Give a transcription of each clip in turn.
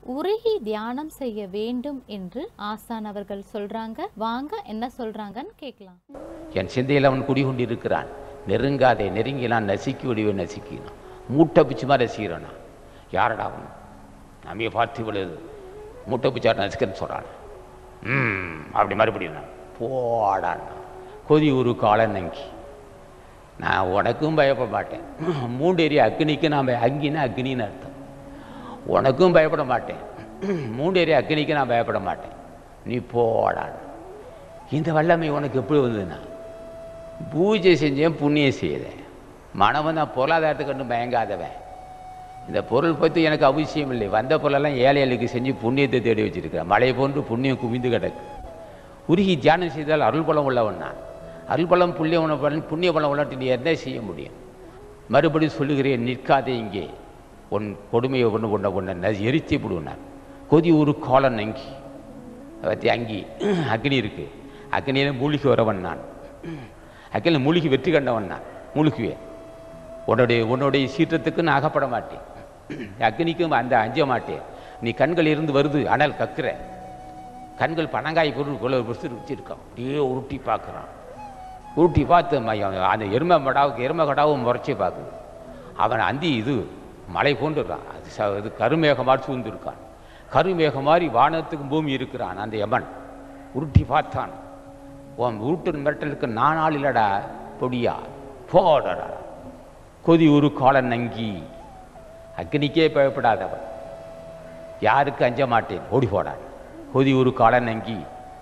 உருகி தியானம் செய்ய வேண்டும் என்று ஆசான் அவர்கள் சொல்றாங்க வாங்க என்ன சொல்றாங்கன்னு கேட்கலாம் என் சிந்தையில் அவன் குடிகொண்டிருக்கிறான் நெருங்காதே நெருங்கினான் நசுக்கி விடுவேன் நசுக்கினான் மூட்டை பிச்சு மாதிரி ரசிக்கிறானா யாரடா அவன் நம்மைய பார்த்து விழுது மூட்டை பிச்சாட்ட நசுக்கிறேன்னு சொல்கிறான் ம் அப்படி மறுபடியும் நான் போடான் கொதி ஒரு காலை நங்கி நான் உனக்கும் பயப்பட மாட்டேன் மூண்டேரி அக்னிக்கு நான் பய- அங்கின்னா அக்னின்னு அர்த்தம் உனக்கும் பயப்பட மாட்டேன் மூண்டேரி அக்னிக்கு நான் பயப்பட மாட்டேன் நீ போடான் இந்த வல்லமை உனக்கு எப்படி வந்ததுன்னா பூஜை செஞ்சேன் புண்ணியம் செய்தேன் மனவன் நான் பொருளாதாரத்துக்கு கண்டு பயங்காதவன் இந்த பொருள் பற்றி எனக்கு அவசியம் இல்லை வந்த பொருளெல்லாம் ஏழைகளுக்கு செஞ்சு புண்ணியத்தை தேடி வச்சிருக்கிறேன் மழை போன்று புண்ணியம் குவிந்து கிடக்கு உருகி தியானம் செய்தால் அருள் பலம் உள்ளவன் நான் அருள் பலம் புண்ணிய பலம் புண்ணிய பலம் உள்ளட்டு நீ என்ன செய்ய முடியும் மறுபடியும் சொல்லுகிறேன் நிற்காதே இங்கே உன் கொடுமையை ஒன்று கொண்ட கொண்ட எரித்தி விடுனார் கொதி ஒரு காலம் நங்கி பற்றி அங்கி அக்னி இருக்கு அக்னியில் மூழ்கி வரவன் நான் அக்னியில் மூழ்கி வெற்றி கண்டவன் நான் மூழ்குவேன் உன்னுடைய உன்னுடைய சீற்றத்துக்கு நான் அகப்பட மாட்டேன் அக்னிக்கும் அந்த அஞ்ச மாட்டேன் நீ கண்கள் இருந்து வருது அனல் கக்குற கண்கள் பனங்காய் பொருள் கொள்ள வச்சிருக்கான் அப்படியே உருட்டி பார்க்குறான் உருட்டி பார்த்து ம- அந்த எருமை மடாவுக்கு எருமை கடாவும் முறைச்சி பார்க்குது அவன் அந்தி இது மலை போன்றுறான் அது ச- இது கருமேகமாக சூழ்ந்திருக்கான் கருமேகம் மாதிரி வானத்துக்கு பூமி இருக்கிறான் அந்த யமன் உருட்டி பார்த்தான் உன் உருட்டு மிரட்டலுக்கு நானால் இல்லடா பொடியா போடடா கொதி ஒரு காலன் நங்கி அக்னிக்கே பயப்படாதவன் யாருக்கு அஞ்ச மாட்டேன் ஓடி போடான் கொதி ஒரு காலன் நங்கி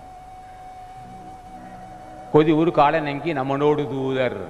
கொதி ஒரு காலன் நங்கி நம்மனோடு தூதர்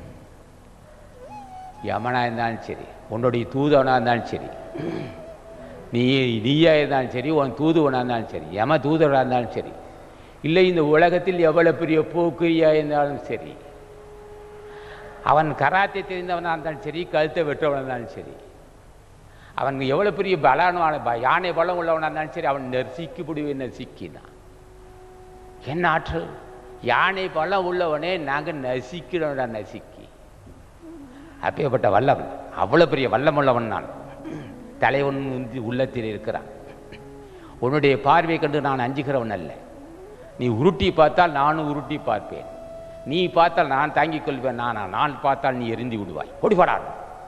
யமனா இருந்தாலும் சரி உன்னுடைய தூதவனா இருந்தாலும் சரி நீ நீயா இருந்தாலும் சரி உன் தூதுவனாக இருந்தாலும் சரி யம தூதராக இருந்தாலும் சரி இல்லை இந்த உலகத்தில் எவ்வளவு பெரிய போக்கிரியா இருந்தாலும் சரி அவன் கராத்தே தெரிந்தவனாக இருந்தாலும் சரி கழுத்தை வெற்றவனாக இருந்தாலும் சரி அவன் எவ்வளோ பெரிய பலானவான ப- யானை பலம் உள்ளவனாக இருந்தாலும் சரி அவன் நெர்சிக்கு முடிவு நசுக்கினான் என்ன ஆற்றல் யானை பலம் உள்ளவனே நாங்கள் நசிக்கிறோம்டா நசுக்கி அப்பேற்பட்ட வல்லவன் அவ்வளோ பெரிய வல்லமுள்ளவன் நான் தலைவன் வந்து உள்ளத்தில் இருக்கிறான் உன்னுடைய பார்வை கண்டு நான் அஞ்சுகிறவன் அல்ல நீ உருட்டி பார்த்தால் நானும் உருட்டி பார்ப்பேன் நீ பார்த்தால் நான் தாங்கிக் கொள்வேன் நானா நான் பார்த்தால் நீ எரிந்து விடுவாய் ஓடிவாடான்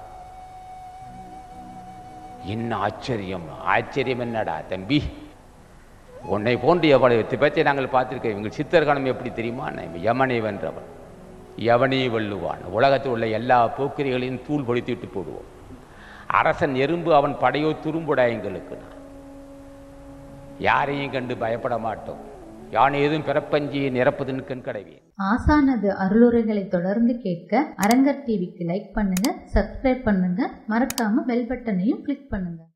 என்ன ஆச்சரியம் ஆச்சரியம் என்னடா தம்பி உன்னை போன்று எவ்வளவு பேச்சை நாங்கள் பார்த்திருக்கோம் இவங்க சித்தர்கணம் எப்படி தெரியுமா நான் யமனை வென்றவன் எவனே வெல்லுவான் உலகத்தில் உள்ள எல்லா போக்கிரிகளையும் தூள் பொடித்து விட்டு போடுவோம் அரசன் எறும்பு அவன் படையோ துரும்புடா எங்களுக்கு யாரையும் கண்டு பயப்பட மாட்டோம் யான் ஏதும் பிறப்பஞ்சியை நிரப்புதுன்னு கண்கடவேன் ஆசானது அருளுரைகளை தொடர்ந்து கேட்க அரங்கர் டிவிக்கு லைக் பண்ணுங்க சப்ஸ்கிரைப் பண்ணுங்க மறக்காம பெல் பட்டனையும் கிளிக் பண்ணுங்க